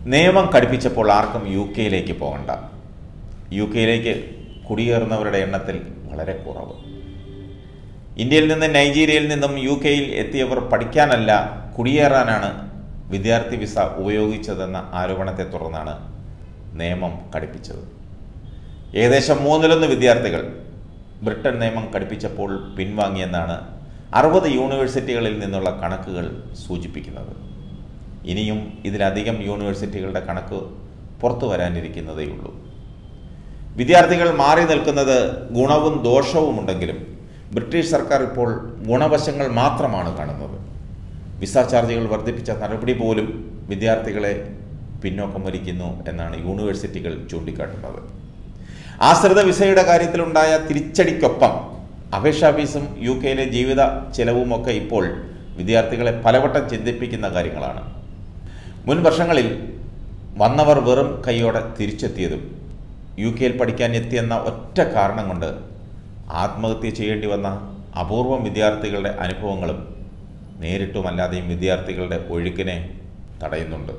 നിയമം കടുപ്പിച്ചപ്പോൾ ആർക്കും യു കെയിലേക്ക് പോകണ്ട യു കെയിലേക്ക് കുടിയേറുന്നവരുടെ എണ്ണത്തിൽ വളരെ കുറവ് ഇന്ത്യയിൽ നിന്നും നൈജീരിയയിൽ നിന്നും യു കെയിൽ എത്തിയവർ പഠിക്കാനല്ല കുടിയേറാനാണ് വിദ്യാർത്ഥി വിസ ഉപയോഗിച്ചതെന്ന ആരോപണത്തെ തുടർന്നാണ് നിയമം കടുപ്പിച്ചത് ഏകദേശം മൂന്നിലൊന്ന് വിദ്യാർത്ഥികൾ ബ്രിട്ടൻ നിയമം കടുപ്പിച്ചപ്പോൾ പിൻവാങ്ങിയെന്നാണ് അറുപത് യൂണിവേഴ്സിറ്റികളിൽ നിന്നുള്ള കണക്കുകൾ സൂചിപ്പിക്കുന്നത് ഇനിയും ഇതിലധികം യൂണിവേഴ്സിറ്റികളുടെ കണക്ക് പുറത്തു വരാനിരിക്കുന്നതേയുള്ളൂ വിദ്യാർത്ഥികൾ മാറി നിൽക്കുന്നത് ഗുണവും ദോഷവുമുണ്ടെങ്കിലും ബ്രിട്ടീഷ് സർക്കാർ ഇപ്പോൾ ഗുണവശങ്ങൾ മാത്രമാണ് കാണുന്നത് വിസ ചാർജുകൾ വർദ്ധിപ്പിച്ച നടപടി പോലും വിദ്യാർത്ഥികളെ പിന്നോക്കം വലിക്കുന്നു എന്നാണ് യൂണിവേഴ്സിറ്റികൾ ചൂണ്ടിക്കാട്ടുന്നത് ആശ്രിത വിസയുടെ കാര്യത്തിലുണ്ടായ തിരിച്ചടിക്കൊപ്പം അപേക്ഷാ ഫീസും യു കെയിലെ ജീവിത ചെലവുമൊക്കെ ഇപ്പോൾ വിദ്യാർത്ഥികളെ പലവട്ടം ചിന്തിപ്പിക്കുന്ന കാര്യങ്ങളാണ് മുൻ വർഷങ്ങളിൽ വന്നവർ വെറും കൈയോടെ തിരിച്ചെത്തിയതും യു കെയിൽ പഠിക്കാൻ എത്തിയെന്ന ഒറ്റ കാരണം കൊണ്ട് ആത്മഹത്യ ചെയ്യേണ്ടി വന്ന അപൂർവം വിദ്യാർത്ഥികളുടെ അനുഭവങ്ങളും നേരിട്ടുമല്ലാതെയും വിദ്യാർത്ഥികളുടെ ഒഴുക്കിനെ തടയുന്നുണ്ട്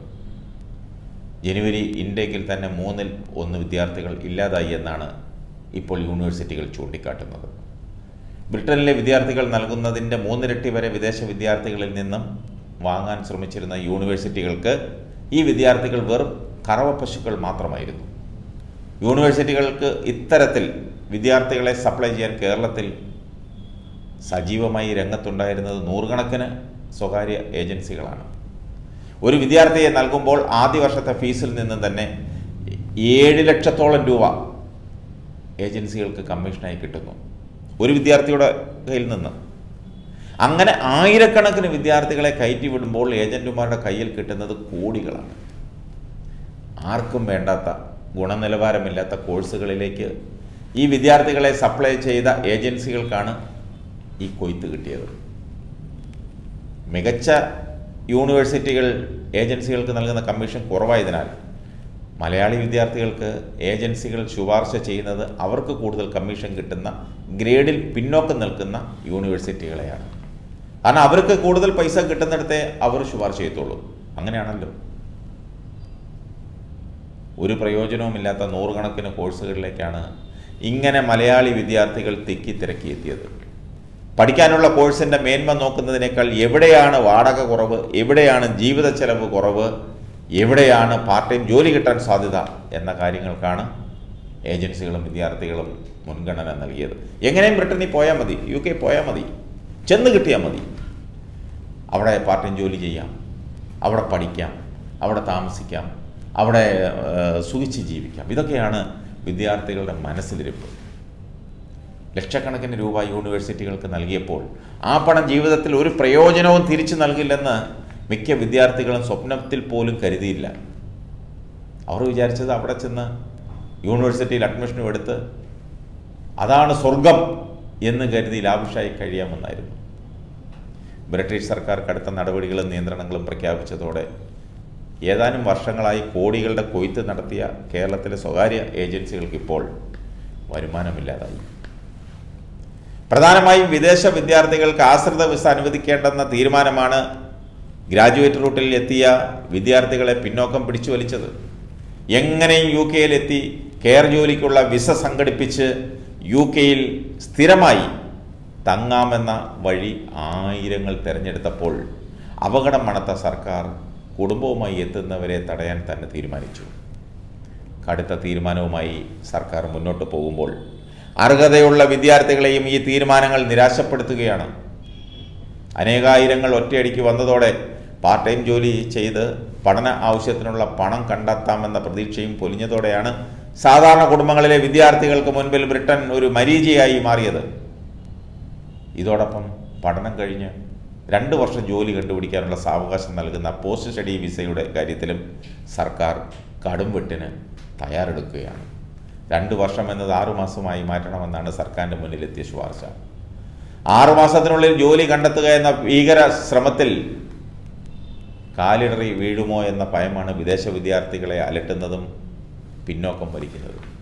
ജനുവരി ഇൻടേക്കിൽ തന്നെ മൂന്നിൽ ഒന്ന് വിദ്യാർത്ഥികൾ ഇല്ലാതായി എന്നാണ് ഇപ്പോൾ യൂണിവേഴ്സിറ്റികൾ ചൂണ്ടിക്കാട്ടുന്നത് ബ്രിട്ടനിലെ വിദ്യാർത്ഥികൾ നൽകുന്നതിൻ്റെ മൂന്നിരട്ടി വരെ വിദേശ വിദ്യാർത്ഥികളിൽ നിന്നും വാങ്ങാൻ ശ്രമിച്ചിരുന്ന യൂണിവേഴ്സിറ്റികൾക്ക് ഈ വിദ്യാർത്ഥികൾ വെറും കറവ പശുക്കൾ മാത്രമായിരുന്നു യൂണിവേഴ്സിറ്റികൾക്ക് ഇത്തരത്തിൽ വിദ്യാർത്ഥികളെ സപ്ലൈ ചെയ്യാൻ കേരളത്തിൽ സജീവമായി രംഗത്തുണ്ടായിരുന്നത് നൂറുകണക്കിന് സ്വകാര്യ ഏജൻസികളാണ് ഒരു വിദ്യാർത്ഥിയെ നൽകുമ്പോൾ ആദ്യ വർഷത്തെ ഫീസിൽ നിന്ന് തന്നെ ഏഴ് ലക്ഷത്തോളം രൂപ ഏജൻസികൾക്ക് കമ്മീഷനായി കിട്ടുന്നു ഒരു വിദ്യാർത്ഥിയുടെ കയ്യിൽ നിന്ന് അങ്ങനെ ആയിരക്കണക്കിന് വിദ്യാർത്ഥികളെ കയറ്റി വിടുമ്പോൾ ഏജന്റുമാരുടെ കയ്യിൽ കിട്ടുന്നത് കോടികളാണ് ആർക്കും വേണ്ടാത്ത ഗുണനിലവാരമില്ലാത്ത കോഴ്സുകളിലേക്ക് ഈ വിദ്യാർത്ഥികളെ സപ്ലൈ ചെയ്ത ഏജൻസികൾക്കാണ് ഈ കൊയ്ത്ത് കിട്ടിയത് മികച്ച യൂണിവേഴ്സിറ്റികൾ ഏജൻസികൾക്ക് നൽകുന്ന കമ്മീഷൻ കുറവായതിനാൽ മലയാളി വിദ്യാർത്ഥികൾക്ക് ഏജൻസികൾ ശുപാർശ ചെയ്യുന്നത് അവർക്ക് കൂടുതൽ കമ്മീഷൻ കിട്ടുന്ന ഗ്രേഡിൽ പിന്നോക്കം നിൽക്കുന്ന യൂണിവേഴ്സിറ്റികളെയാണ് കാരണം അവർക്ക് കൂടുതൽ പൈസ കിട്ടുന്നിടത്തെ അവർ ശുപാർശ ചെയ്യത്തുള്ളൂ അങ്ങനെയാണല്ലോ ഒരു പ്രയോജനവുമില്ലാത്ത നൂറുകണക്കിന് കോഴ്സുകളിലേക്കാണ് ഇങ്ങനെ മലയാളി വിദ്യാർത്ഥികൾ തിക്കി തിരക്കിയെത്തിയത് പഠിക്കാനുള്ള കോഴ്സിൻ്റെ മേന്മ നോക്കുന്നതിനേക്കാൾ എവിടെയാണ് വാടക കുറവ് എവിടെയാണ് ജീവിത ചെലവ് കുറവ് എവിടെയാണ് പാർട്ട് ടൈം ജോലി കിട്ടാൻ സാധ്യത എന്ന കാര്യങ്ങൾക്കാണ് ഏജൻസികളും വിദ്യാർത്ഥികളും മുൻഗണന നൽകിയത് എങ്ങനെയും ബ്രിട്ടനിൽ പോയാൽ മതി യു കെ പോയാൽ മതി ചെന്ന് കിട്ടിയാൽ മതി അവിടെ പാർട്ട് ടൈം ജോലി ചെയ്യാം അവിടെ പഠിക്കാം അവിടെ താമസിക്കാം അവിടെ ഏഹ്, സുഖിച്ച് ജീവിക്കാം ഇതൊക്കെയാണ് വിദ്യാർത്ഥികളുടെ മനസ്സിലിരിപ്പ് ലക്ഷക്കണക്കിന് രൂപ യൂണിവേഴ്സിറ്റികൾക്ക് നൽകിയപ്പോൾ ആ പണം ജീവിതത്തിൽ ഒരു പ്രയോജനവും തിരിച്ചു നൽകില്ലെന്ന് മിക്ക വിദ്യാർത്ഥികളും സ്വപ്നത്തിൽ പോലും കരുതിയില്ല അവർ വിചാരിച്ചത് അവിടെ ചെന്ന് യൂണിവേഴ്സിറ്റിയിൽ അഡ്മിഷനും എടുത്ത് അതാണ് സ്വർഗം എന്ന് കരുതി ലാവിഷായി കഴിയാമെന്നായിരുന്നു ബ്രിട്ടീഷ് സർക്കാർ കടുത്ത നടപടികളും നിയന്ത്രണങ്ങളും പ്രഖ്യാപിച്ചതോടെ ഏതാനും വർഷങ്ങളായി കോടികളുടെ കൊയ്ത്ത് നടത്തിയ കേരളത്തിലെ സ്വകാര്യ ഏജൻസികൾക്ക് ഇപ്പോൾ വരുമാനമില്ലാതായി പ്രധാനമായും വിദേശ വിദ്യാർത്ഥികൾക്ക് ആശ്രിത വിസ അനുവദിക്കേണ്ടെന്ന തീരുമാനമാണ് ഗ്രാജുവേറ്റ് റൂട്ടിൽ എത്തിയ വിദ്യാർത്ഥികളെ പിന്നോക്കം പിടിച്ചു വലിച്ചത് എങ്ങനെയും യു കെയിലെത്തി കെയർ ജോലിക്കുള്ള വിസ സംഘടിപ്പിച്ച് യു കെയിൽ സ്ഥിരമായി തങ്ങാമെന്ന വഴി ആയിരങ്ങൾ തിരഞ്ഞെടുത്തപ്പോൾ അപകടം മണത്ത സർക്കാർ കുടുംബവുമായി എത്തുന്നവരെ തടയാൻ തന്നെ തീരുമാനിച്ചു കടുത്ത തീരുമാനവുമായി സർക്കാർ മുന്നോട്ട് പോകുമ്പോൾ അർഹതയുള്ള വിദ്യാർത്ഥികളെയും ഈ തീരുമാനങ്ങൾ നിരാശപ്പെടുത്തുകയാണ് അനേകായിരങ്ങൾ ഒറ്റയടിക്ക് വന്നതോടെ പാർട്ട് ടൈം ജോലി ചെയ്ത് പഠന ആവശ്യത്തിനുള്ള പണം കണ്ടെത്താമെന്ന പ്രതീക്ഷയും പൊലിഞ്ഞതോടെയാണ് സാധാരണ കുടുംബങ്ങളിലെ വിദ്യാർത്ഥികൾക്ക് മുൻപിൽ ബ്രിട്ടൻ ഒരു മരീചിയായി മാറിയത് ഇതോടൊപ്പം പഠനം കഴിഞ്ഞ് രണ്ട് വർഷം ജോലി കണ്ടുപിടിക്കാനുള്ള സാവകാശം നൽകുന്ന പോസ്റ്റ് സ്റ്റഡി വിസയുടെ കാര്യത്തിലും സർക്കാർ കടും വെട്ടിന് തയ്യാറെടുക്കുകയാണ് രണ്ട് വർഷം എന്നത് ആറുമാസമായി മാറ്റണമെന്നാണ് സർക്കാരിൻ്റെ മുന്നിലെത്തിയ ശുപാർശ ആറുമാസത്തിനുള്ളിൽ ജോലി കണ്ടെത്തുക എന്ന ഭീകര ശ്രമത്തിൽ കാലിടറി വീഴുമോ എന്ന ഭയമാണ് വിദേശ വിദ്യാർത്ഥികളെ അലട്ടുന്നതും പിന്നോക്കം വലിക്കുന്നതും